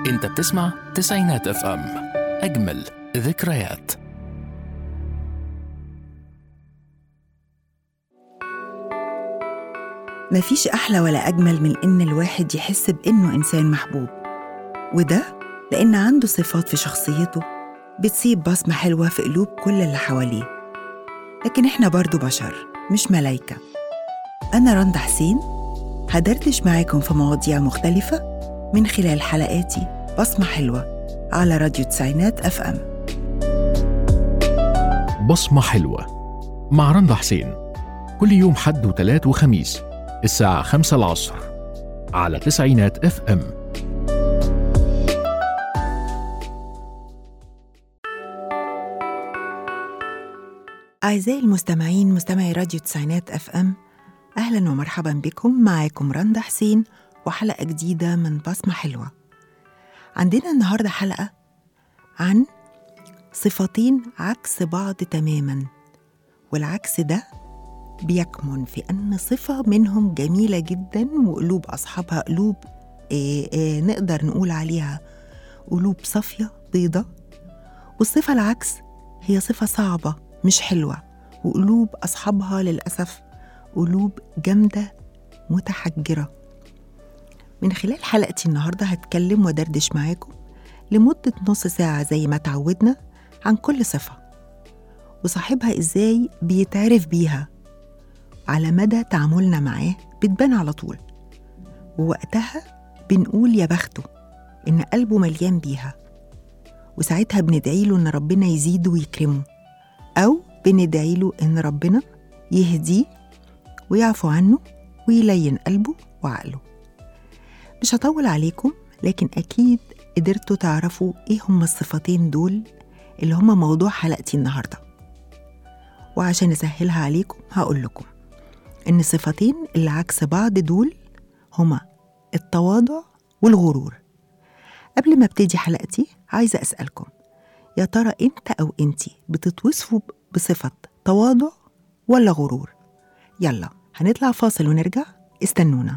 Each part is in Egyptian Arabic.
انت بتسمع تسعينات اف ام اجمل ذكريات مفيش أحلى ولا أجمل من إن الواحد يحس بإنه إنسان محبوب وده لأن عنده صفات في شخصيته بتسيب بصمة حلوة في قلوب كل اللي حواليه لكن إحنا برضو بشر مش ملايكة أنا رندا حسين هدردش معاكم في مواضيع مختلفة من خلال حلقاتي بصمة حلوة على راديو تسعينات أف أم بصمة حلوة مع رندا حسين كل يوم حد وتلات وخميس الساعة خمسة العصر على تسعينات اف ام أعزائي المستمعين مستمعي راديو تسعينات أف أم أهلا ومرحبا بكم معاكم رندا حسين وحلقة جديدة من بصمة حلوة عندنا النهاردة حلقة عن صفتين عكس بعض تماما والعكس ده بيكمن في أن صفة منهم جميلة جدا وقلوب أصحابها قلوب إيه إيه نقدر نقول عليها قلوب صافية بيضة والصفة العكس هي صفة صعبة مش حلوة وقلوب أصحابها للأسف قلوب جامدة متحجرة من خلال حلقتي النهاردة هتكلم ودردش معاكم لمدة نص ساعة زي ما تعودنا عن كل صفة وصاحبها إزاي بيتعرف بيها على مدى تعاملنا معاه بتبان على طول ووقتها بنقول يا بخته إن قلبه مليان بيها وساعتها بندعي له إن ربنا يزيده ويكرمه أو بندعي له إن ربنا يهديه ويعفو عنه ويلين قلبه وعقله مش هطول عليكم لكن أكيد قدرتوا تعرفوا إيه هما الصفتين دول اللي هما موضوع حلقتي النهاردة وعشان أسهلها عليكم هقول لكم إن الصفتين اللي عكس بعض دول هما التواضع والغرور قبل ما ابتدي حلقتي عايزة أسألكم يا ترى انت او انتي بتتوصفوا بصفة تواضع ولا غرور يلا هنطلع فاصل ونرجع استنونا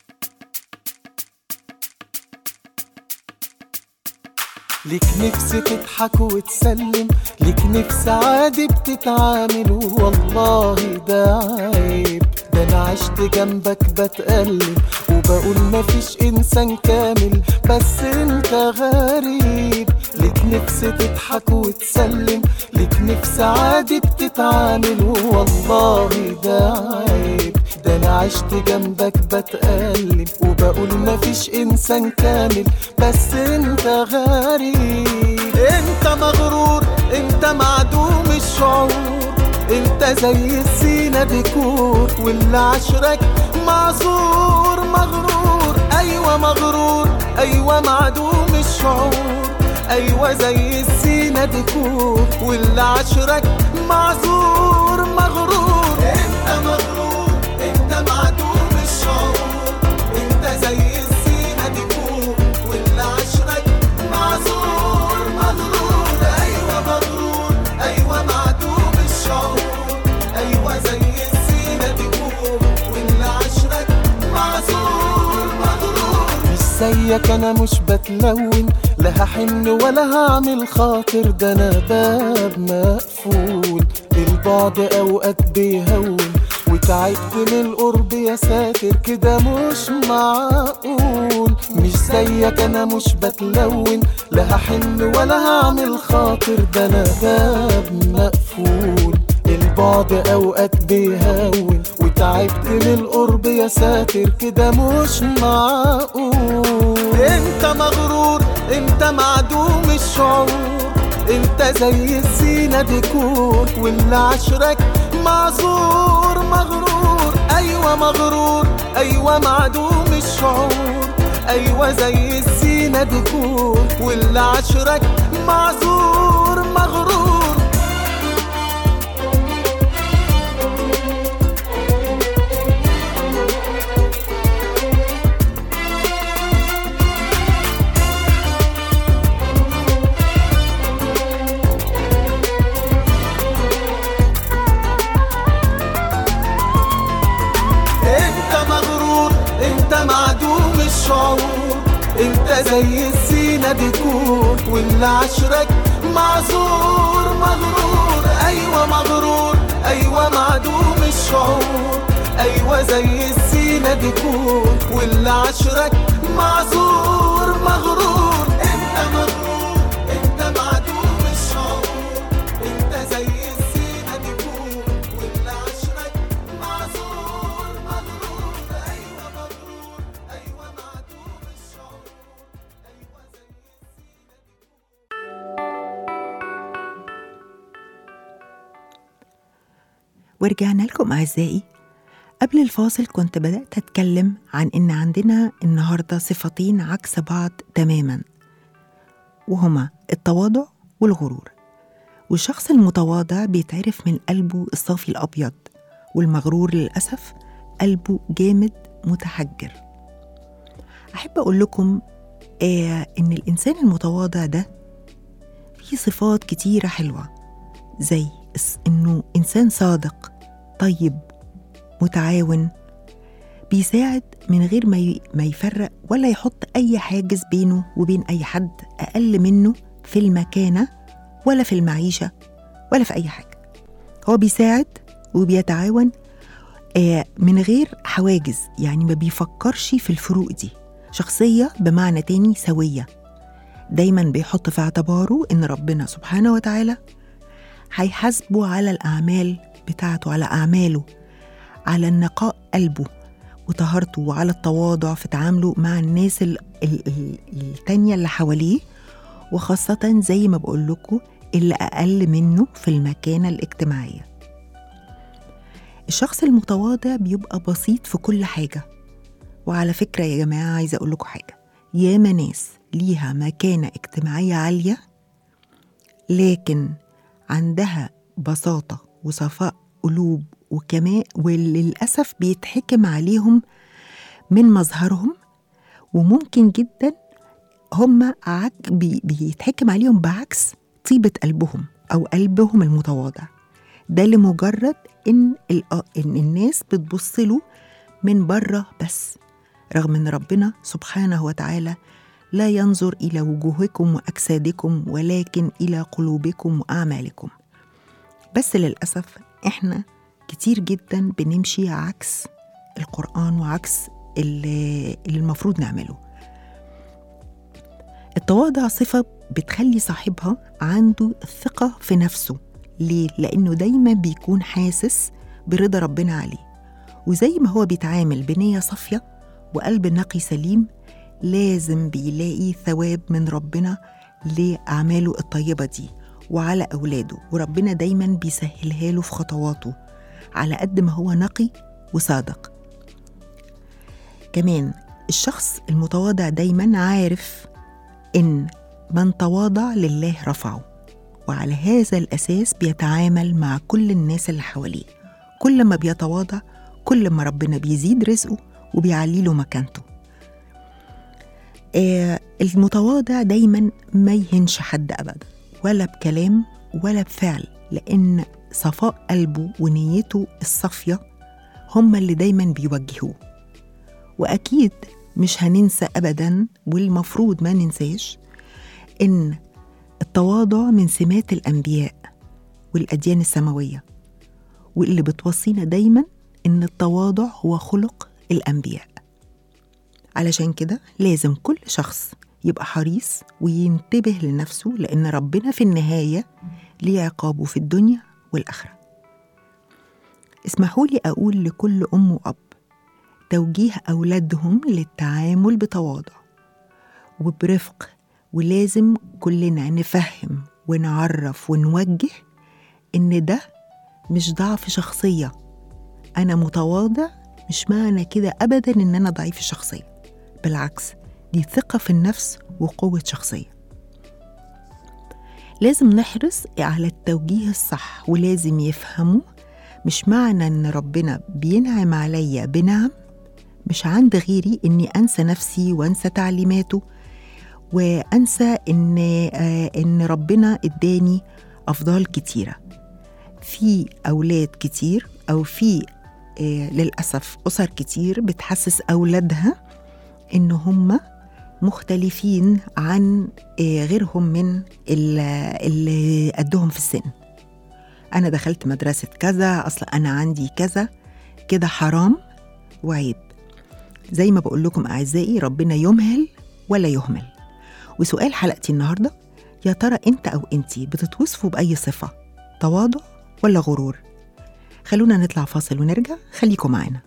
ليك نفس تضحك وتسلم ليك نفس عادي بتتعامل والله ده عيب ده انا عشت جنبك بتألم وبقول مفيش انسان كامل بس انت غريب ليك نفس تضحك وتسلم ليك نفس عادي بتتعامل والله ده عيب ده انا عشت جنبك بتألم وبقول مفيش انسان كامل بس انت غريب انت مغرور انت معدوم الشعور انت زي السينا ديكور واللي عشرك معذور مغرور ايوه مغرور ايوه معدوم الشعور ايوه زي السينا ديكور واللي عشرك معذور مغرور انت مغرور انت معدوم الشعور انت زي السينا ديكور واللي عشرك معذور مغرور ايوه مغرور ايوه معدوم الشعور ايوه زي السينا ديكور واللي عشرك معذور مغرور مش زيك انا مش بتلون لا هحن ولا هعمل خاطر ده انا باب مقفول البعد اوقات بيهون وتعبت من القرب يا ساتر كده مش معقول مش زيك انا مش بتلون لا هحن ولا هعمل خاطر ده انا باب مقفول البعد اوقات بيهون وتعبت من القرب يا ساتر كده مش معقول انت مغرور انت معدوم الشعور انت زي السينا ديكور واللي عشرك معذور مغرور ايوه مغرور ايوه معدوم الشعور ايوه زي السينا ديكور واللي عشرك معذور مغرور انت مغرور انت معدوم الشعور انت انت زي السينا ديكور واللي عشرك معذور مغرور ايوه مغرور ايوه معدوم الشعور ايوه زي السينا ديكور واللي عشرك معذور مغرور انت مغرور انت معدوم الشعور انت زي السينا ديكور واللي عشرك معذور مغرور ايوه مغرور ايوه معدوم الشعور ايوه زي السينا ورجعنا لكم أعزائي قبل الفاصل كنت بدأت أتكلم عن إن عندنا النهاردة صفتين عكس بعض تماما وهما التواضع والغرور والشخص المتواضع بيتعرف من قلبه الصافي الأبيض والمغرور للأسف قلبه جامد متحجر أحب أقول لكم آه إن الإنسان المتواضع ده فيه صفات كتيرة حلوة زي الس- إنه إنسان صادق طيب متعاون بيساعد من غير ما ي- ما يفرق ولا يحط أي حاجز بينه وبين أي حد أقل منه في المكانة ولا في المعيشة ولا في أي حاجة هو بيساعد وبيتعاون آه، من غير حواجز يعني ما بيفكرش في الفروق دي شخصية بمعنى تاني سوية دايما بيحط في اعتباره إن ربنا سبحانه وتعالى هيحاسبه على الأعمال بتاعته على أعماله على النقاء قلبه وطهارته وعلى التواضع في تعامله مع الناس ال- ال- ال- التانية اللي حواليه وخاصة زي ما بقول لكم اللي أقل منه في المكانة الاجتماعية الشخص المتواضع بيبقى بسيط في كل حاجة وعلى فكرة يا جماعة عايزة أقول لكم حاجة ياما ناس ليها مكانة اجتماعية عالية لكن عندها بساطة وصفاء قلوب وكمان وللأسف بيتحكم عليهم من مظهرهم وممكن جدا هم عك بي بيتحكم عليهم بعكس طيبة قلبهم أو قلبهم المتواضع ده لمجرد إن, ال- إن الناس بتبص له من بره بس رغم إن ربنا سبحانه وتعالى لا ينظر إلى وجوهكم وأجسادكم ولكن إلى قلوبكم وأعمالكم بس للأسف إحنا كتير جدا بنمشي عكس القرآن وعكس اللي اللي المفروض نعمله التواضع صفة بتخلي صاحبها عنده الثقة في نفسه ليه؟ لأنه دايما بيكون حاسس برضا ربنا عليه وزي ما هو بيتعامل بنية صافية وقلب نقي سليم لازم بيلاقي ثواب من ربنا لأعماله الطيبة دي وعلى أولاده وربنا دايما بيسهلها له في خطواته على قد ما هو نقي وصادق كمان الشخص المتواضع دايما عارف إن من تواضع لله رفعه وعلى هذا الأساس بيتعامل مع كل الناس اللي حواليه كل ما بيتواضع كل ما ربنا بيزيد رزقه وبيعلي له مكانته آه المتواضع دايما ما يهنش حد أبدا ولا بكلام ولا بفعل لأن صفاء قلبه ونيته الصافية هما اللي دايما بيوجهوه وأكيد مش هننسى أبدا والمفروض ما ننساش إن التواضع من سمات الأنبياء والأديان السماوية واللي بتوصينا دايما إن التواضع هو خلق الأنبياء علشان كده لازم كل شخص يبقى حريص وينتبه لنفسه لأن ربنا في النهاية ليه عقابه في الدنيا والآخرة اسمحوا لي أقول لكل أم وأب توجيه أولادهم للتعامل بتواضع وبرفق ولازم كلنا نفهم ونعرف ونوجه إن ده مش ضعف شخصية أنا متواضع مش معنى كده أبدا إن أنا ضعيف الشخصية بالعكس دي ثقة في النفس وقوة شخصية لازم نحرص على التوجيه الصح ولازم يفهموا مش معنى إن ربنا بينعم عليا بنعم مش عند غيري إني أنسى نفسي وأنسى تعليماته وأنسى إن آه إن ربنا إداني أفضال كتيرة في أولاد كتير أو في آه للأسف أسر كتير بتحسس أولادها إن هم مختلفين عن آه، غيرهم من ال- اللي قدهم في السن أنا دخلت مدرسة كذا أصل أنا عندي كذا كده حرام وعيب زي ما بقول لكم أعزائي ربنا يمهل ولا يهمل وسؤال حلقتي النهاردة يا ترى أنت أو أنتي بتتوصفوا بأي صفة تواضع ولا غرور خلونا نطلع فاصل ونرجع خليكم معانا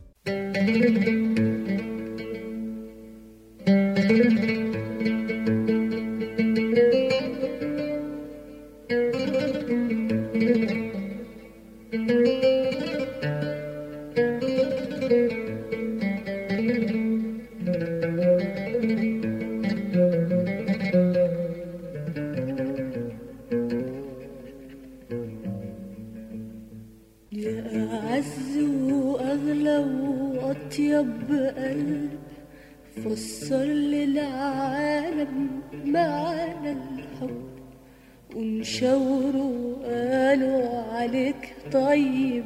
يا أعز وأغلى وأطيب قلب فسر للعالم معنى الحب ونشاوروا قالوا عليك طيب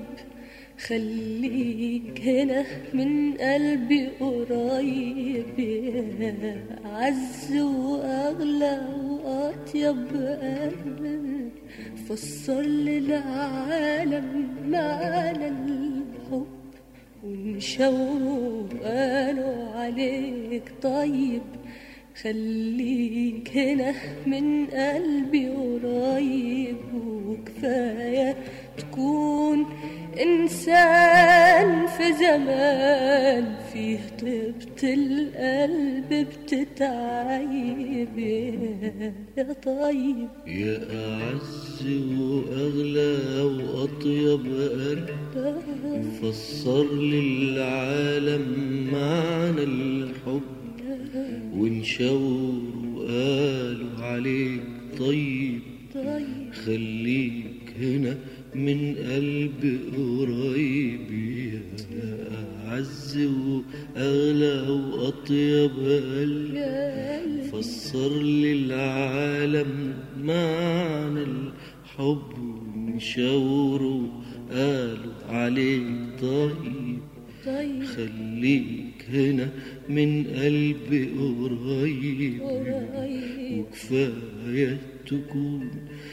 خليك هنا من قلبي قريب يا عز وأغلى وأطيب قلب فسر للعالم معنى الحب ونشاوروا قالوا عليك طيب خليك هنا من قلبي قريب وكفاية تكون إنسان في زمان فيه طيبة القلب بتتعيب يا طيب يا أعز وأغلى وأطيب قلب فسر للعالم معنى الحب ونشاور وقالوا عليك طيب طيب خليك هنا من قلب قريب يا أعز وأغلى وأطيب قلب يا قلبي فسر للعالم معنى الحب ونشاوروا قالوا عليك طيب طيب خليك هنا من قلب قريب قريب وكفاية تكون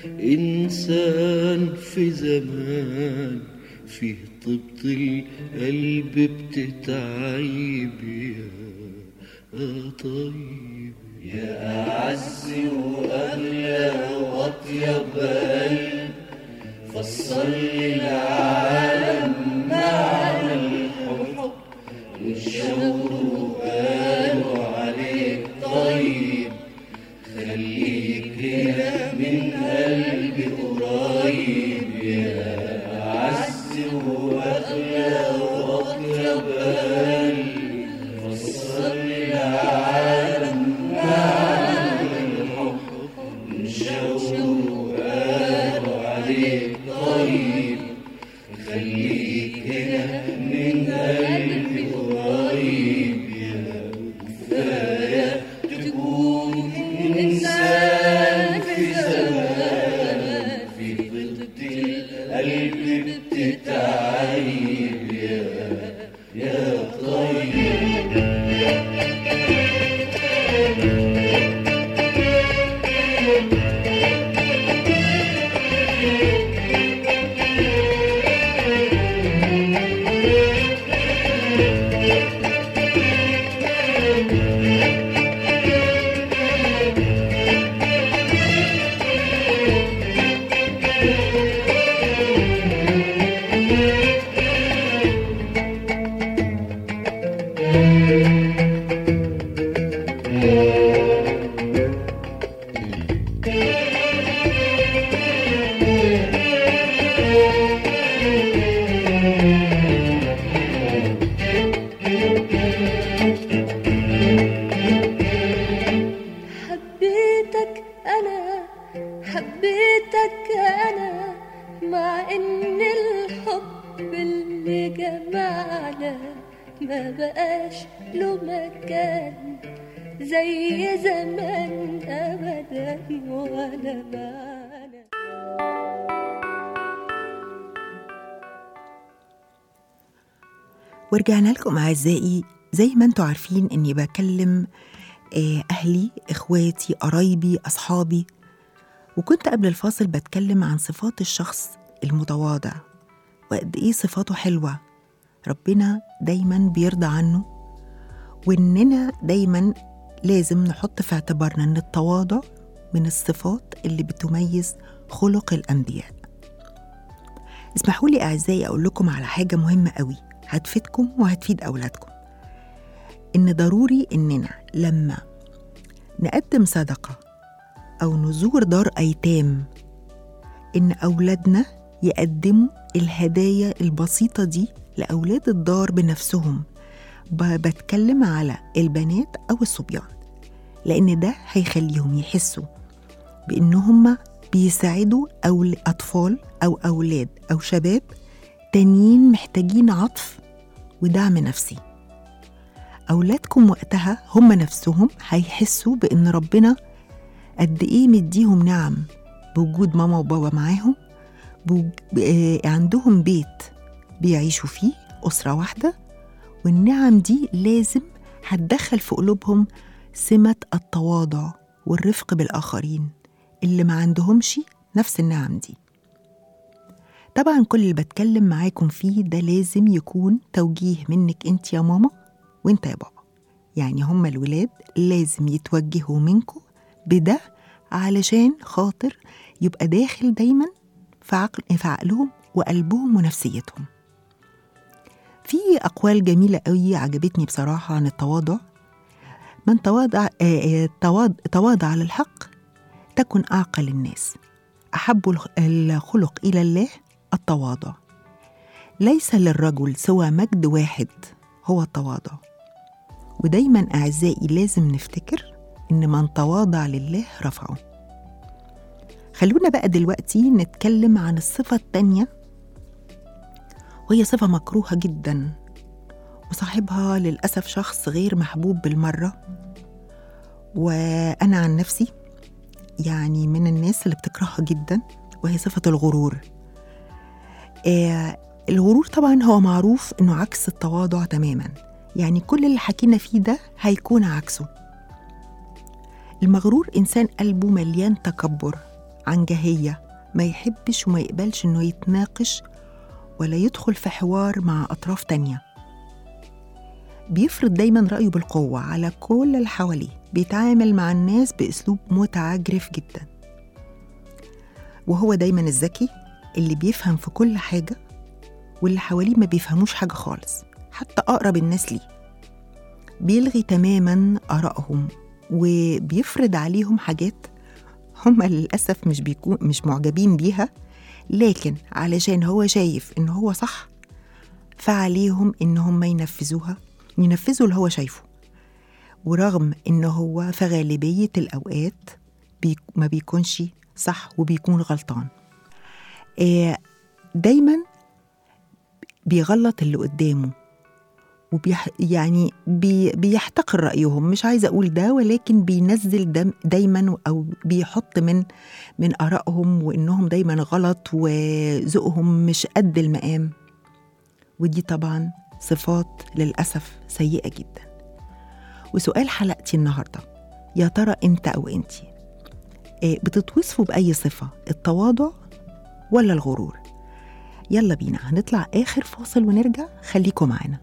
إنسان في زمان فيه طيبة القلب بتتعيب يا طيب يا أعز وأغلى وأطيب قلب فسر للعالم معنى الحب والشوق قالوا عليك طيب خليك هنا من قلبي قريب يا أعز وأغلى وأطيب قلب فسر للعالم معنى الحب والشوق قالوا عليك طيب خليك هنا من قلبي قريب يا كفاية تكون إنسان في زمان في ضد القلب بتتعيب يا يا طيب حبيتك أنا حبيتك أنا مع إن الحب اللي جمعنا ما بقاش له مكان زي زمان أبدا ولا معنا ورجعنا لكم أعزائي زي ما انتوا عارفين إني بكلم آه، أهلي إخواتي قرايبي أصحابي وكنت قبل الفاصل بتكلم عن صفات الشخص المتواضع وقد إيه صفاته حلوة ربنا دايما بيرضى عنه وإننا دايما لازم نحط في اعتبارنا إن التواضع من الصفات اللي بتميز خلق الأنبياء اسمحوا لي أعزائي أقول لكم على حاجة مهمة قوي هتفيدكم وهتفيد أولادكم إن ضروري إننا لما نقدم صدقة أو نزور دار أيتام إن أولادنا يقدموا الهدايا البسيطة دي لأولاد الدار بنفسهم ب- بتكلم على البنات أو الصبيان لأن ده هيخليهم يحسوا بإن هم بيساعدوا أول أطفال أو أولاد أو شباب تانيين محتاجين عطف ودعم نفسي أولادكم وقتها هم نفسهم هيحسوا بإن ربنا قد إيه مديهم نعم بوجود ماما وبابا معاهم بوج- آه، عندهم بيت بيعيشوا فيه أسرة واحدة والنعم دي لازم هتدخل في قلوبهم سمة التواضع والرفق بالآخرين اللي ما عندهمش نفس النعم دي طبعا كل اللي بتكلم معاكم فيه ده لازم يكون توجيه منك انت يا ماما وانت يا بابا يعني هما الولاد لازم يتوجهوا منكم بده علشان خاطر يبقى داخل دايما في, عقل في عقلهم وقلبهم ونفسيتهم في أقوال جميلة قوي عجبتني بصراحة عن التواضع من تواضع آه، آه، تواض- تواضع للحق تكن أعقل الناس أحب الخ- الخلق إلى الله التواضع ليس للرجل سوى مجد واحد هو التواضع ودايما أعزائي لازم نفتكر إن من تواضع لله رفعه خلونا بقى دلوقتي نتكلم عن الصفة التانية وهي صفة مكروهة جدا وصاحبها للأسف شخص غير محبوب بالمرة وأنا عن نفسي يعني من الناس اللي بتكرهها جدا وهي صفة الغرور آه الغرور طبعا هو معروف انه عكس التواضع تماما يعني كل اللي حكينا فيه ده هيكون عكسه المغرور انسان قلبه مليان تكبر عنجهيه ما يحبش وما يقبلش انه يتناقش ولا يدخل في حوار مع اطراف تانيه بيفرض دايما رايه بالقوه على كل اللي حواليه بيتعامل مع الناس باسلوب متعجرف جدا وهو دايما الذكي اللي بيفهم في كل حاجه واللي حواليه ما بيفهموش حاجه خالص حتى اقرب الناس ليه بيلغي تماما ارائهم وبيفرض عليهم حاجات هم للاسف مش بيكون مش معجبين بيها لكن علشان هو شايف ان هو صح فعليهم ان هم ينفذوها ينفذوا اللي هو شايفه ورغم ان هو في غالبيه الاوقات بي ما بيكونش صح وبيكون غلطان آه، دايما بيغلط اللي قدامه وبيح يعني بي بيحتقر رأيهم مش عايزة أقول ده ولكن بينزل دم دايما أو بيحط من من آرائهم وإنهم دايما غلط وذوقهم مش قد المقام ودي طبعا صفات للأسف سيئة جدا وسؤال حلقتي النهاردة يا ترى أنت أو أنتي آه، بتتوصفوا بأي صفة التواضع ولا الغرور يلا بينا هنطلع آخر فاصل ونرجع خليكم معانا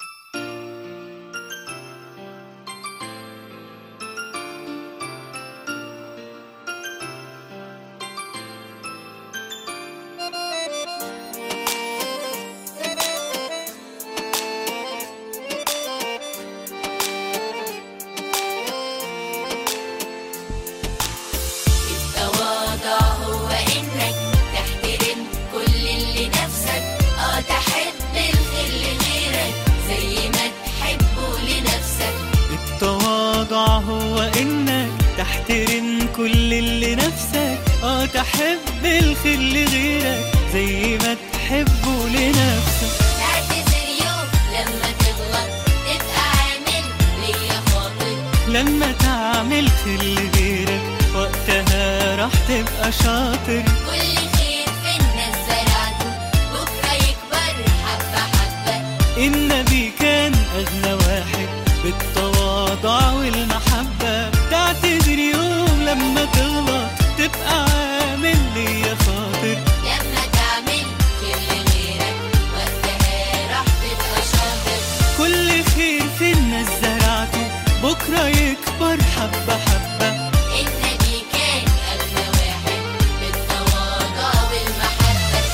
التواضع هو انك تحترم كل اللي نفسك اه تحب الخير لغيرك زي ما تحبه لنفسك التواضع هو انك تحترم كل اللي نفسك اه تحب الخير لغيرك زي ما تحبه لنفسك تعتذر يوم لما تغلط تبقى عامل ليا خاطر لما تعمل خير لغيرك وقتها راح تبقى شاطر كل خير في الناس زرعته بكره يكبر حبه حبه النبي كان أغنى واحد بالتواضع والمحبة بكرة يكبر حبة حبة النبي كان أغنى واحد بالتواضع والمحبة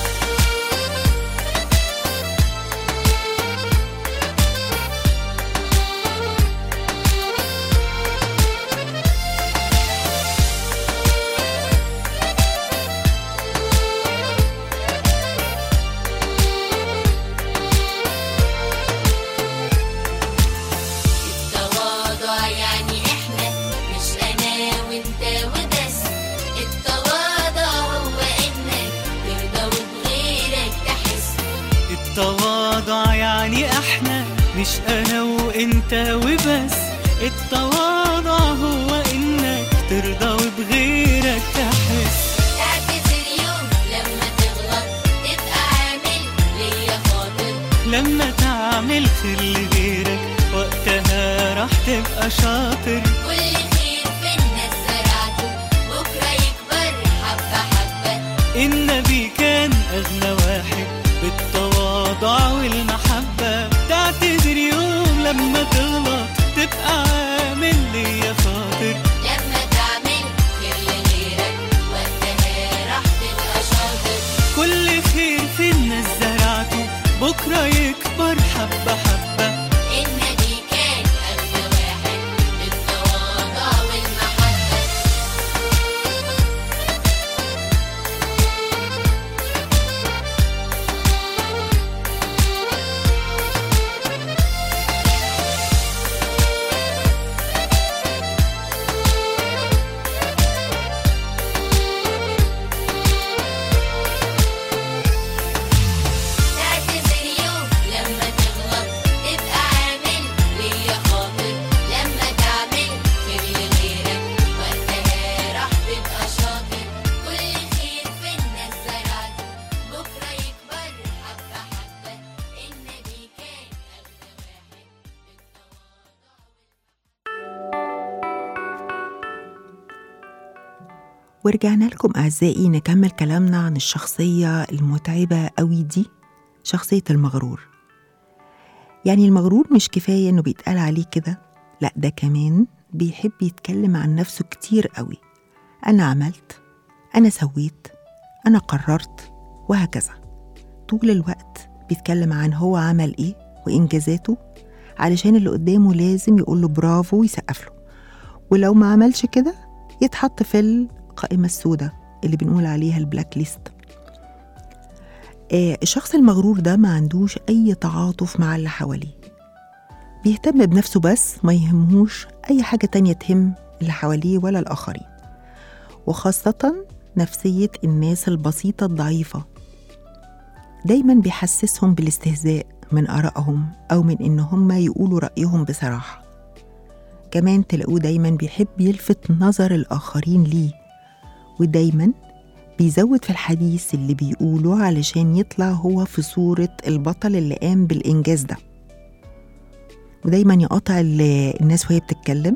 التواضع يعني احنا مش انا وانت وبس التواضع هو انك ترضى وبغيرك تحس التواضع يعني احنا مش انا وانت وبس التواضع هو انك ترضى وبغيرك تحس تعتذر يوم لما تغلط تبقى عامل ليا خاطر لما تعمل خير لغيرك وقتها راح تبقى شاطر كل خير في الناس زرعته بكرة يكبر حبة حبة النبي كان أغنى واحد بالتواضع والمحبة تعتذر يوم لما تغلط تبقى عامل ليا خاطر لما تعمل خير لغيرك وقتها راح تبقى شاطر كل خير في الناس زرعته بكرة يكبر حبة حبة النبي كان أغنى واحد بالتواضع والمحبة تعتذر يوم لما تغلط تبقى عامل ليا خاطر لما تعمل خير لغيرك وقتها راح تبقى شاطر كل خير في الناس زرعته بكرة يكبر حبة حبة النبي كان أغنى واحد بالتواضع ورجعنا لكم أعزائي نكمل كلامنا عن الشخصية المتعبة قوي دي شخصية المغرور يعني المغرور مش كفاية إنه بيتقال عليه كده لأ ده كمان بيحب يتكلم عن نفسه كتير قوي أنا عملت أنا سويت أنا قررت وهكذا طول الوقت بيتكلم عن هو عمل إيه وإنجازاته علشان اللي قدامه لازم يقول له برافو ويسقف له ولو ما عملش كده يتحط في القائمة السوداء اللي بنقول عليها البلاك ليست آه الشخص المغرور ده ما عندوش أي تعاطف مع اللي حواليه بيهتم بنفسه بس ما يهمهوش أي حاجة تانية تهم اللي حواليه ولا الآخرين وخاصة نفسية الناس البسيطة الضعيفة دايما بيحسسهم بالاستهزاء من آرائهم أو من إن هم يقولوا رأيهم بصراحة كمان تلاقوه دايما بيحب يلفت نظر الآخرين ليه ودايما بيزود في الحديث اللي بيقوله علشان يطلع هو في صورة البطل اللي قام بالإنجاز ده ودايما يقاطع ال- الناس وهي بتتكلم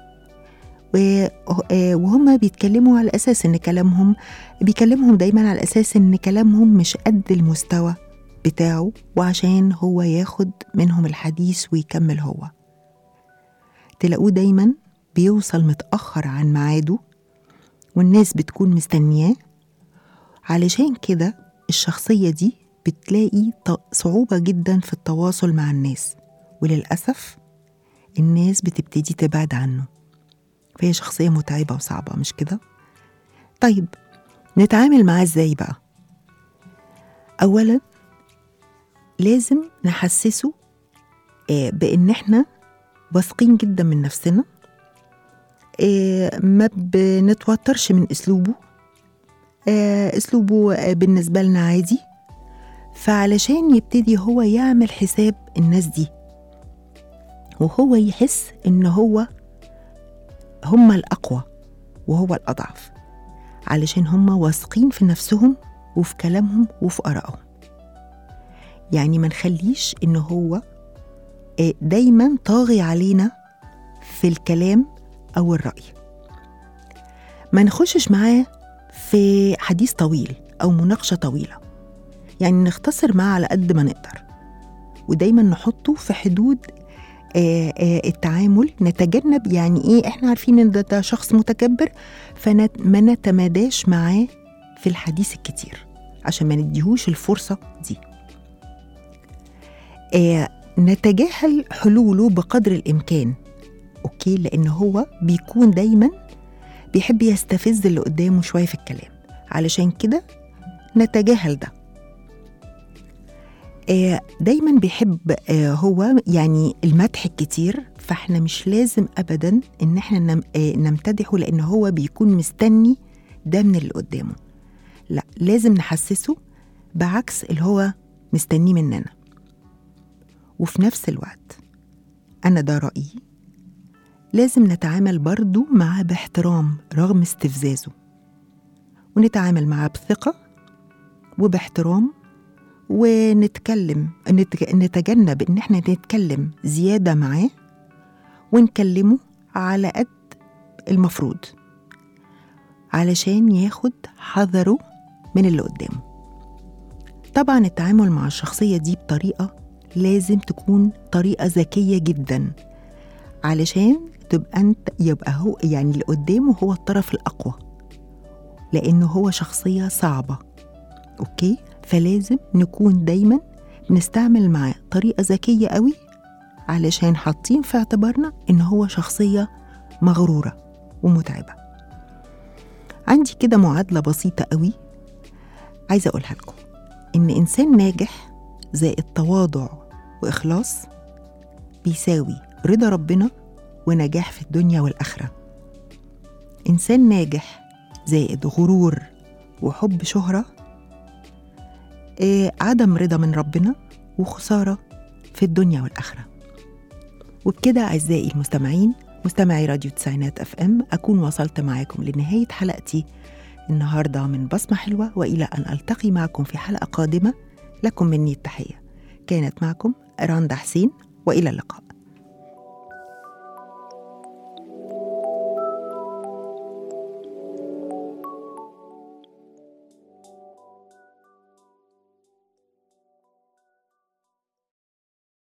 و- آه، وهم بيتكلموا على أساس إن كلامهم بيكلمهم دايما على أساس إن كلامهم مش قد المستوى بتاعه وعشان هو ياخد منهم الحديث ويكمل هو تلاقوه دايما بيوصل متأخر عن ميعاده والناس بتكون مستنياه علشان كده الشخصية دي بتلاقي ط- صعوبة جدا في التواصل مع الناس وللأسف الناس بتبتدي تبعد عنه فهي شخصية متعبة وصعبة مش كده؟ طيب نتعامل معاه ازاي بقى؟ أولا لازم نحسسه آه، بإن احنا واثقين جدا من نفسنا آه، ما بنتوترش من اسلوبه آه، اسلوبه آه، بالنسبه لنا عادي فعلشان يبتدي هو يعمل حساب الناس دي وهو يحس ان هو هم الاقوى وهو الاضعف علشان هم واثقين في نفسهم وفي كلامهم وفي ارائهم يعني ما نخليش ان هو آه، دايما طاغي علينا في الكلام او الراي ما نخشش معاه في حديث طويل او مناقشه طويله يعني نختصر معاه على قد ما نقدر ودايما نحطه في حدود آه، آه، التعامل نتجنب يعني ايه احنا عارفين ان ده, ده شخص متكبر فما نتماداش معاه في الحديث الكتير عشان ما نديهوش الفرصة دي آه، نتجاهل حلوله بقدر الإمكان أوكي لأن هو بيكون دايما بيحب يستفز اللي قدامه شوية في الكلام علشان كده نتجاهل ده آه، دايما بيحب آه، هو يعني المدح الكتير فاحنا مش لازم ابدا ان احنا نم- آه، نمتدحه لان هو بيكون مستني ده من اللي قدامه لا لازم نحسسه بعكس اللي هو مستنيه مننا وفي نفس الوقت انا ده رايي لازم نتعامل برضو معاه باحترام رغم استفزازه ونتعامل معاه بثقه وباحترام ونتكلم نتج- نتجنب ان احنا نتكلم زياده معاه ونكلمه على قد المفروض علشان ياخد حذره من اللي قدامه طبعا التعامل مع الشخصيه دي بطريقه لازم تكون طريقه ذكيه جدا علشان تبقى انت يبقى هو يعني اللي قدامه هو الطرف الاقوى لانه هو شخصيه صعبه اوكي فلازم نكون دايما بنستعمل معاه طريقه ذكيه قوي علشان حاطين في اعتبارنا ان هو شخصيه مغروره ومتعبه عندي كده معادله بسيطه قوي عايزه اقولها لكم ان انسان ناجح زائد تواضع واخلاص بيساوي رضا ربنا ونجاح في الدنيا والاخره انسان ناجح زائد غرور وحب شهره آه، عدم رضا من ربنا وخسارة في الدنيا والآخرة وبكده أعزائي المستمعين مستمعي راديو تسعينات أف أم أكون وصلت معاكم لنهاية حلقتي النهاردة من بصمة حلوة وإلى أن ألتقي معكم في حلقة قادمة لكم مني التحية كانت معكم راندا حسين وإلى اللقاء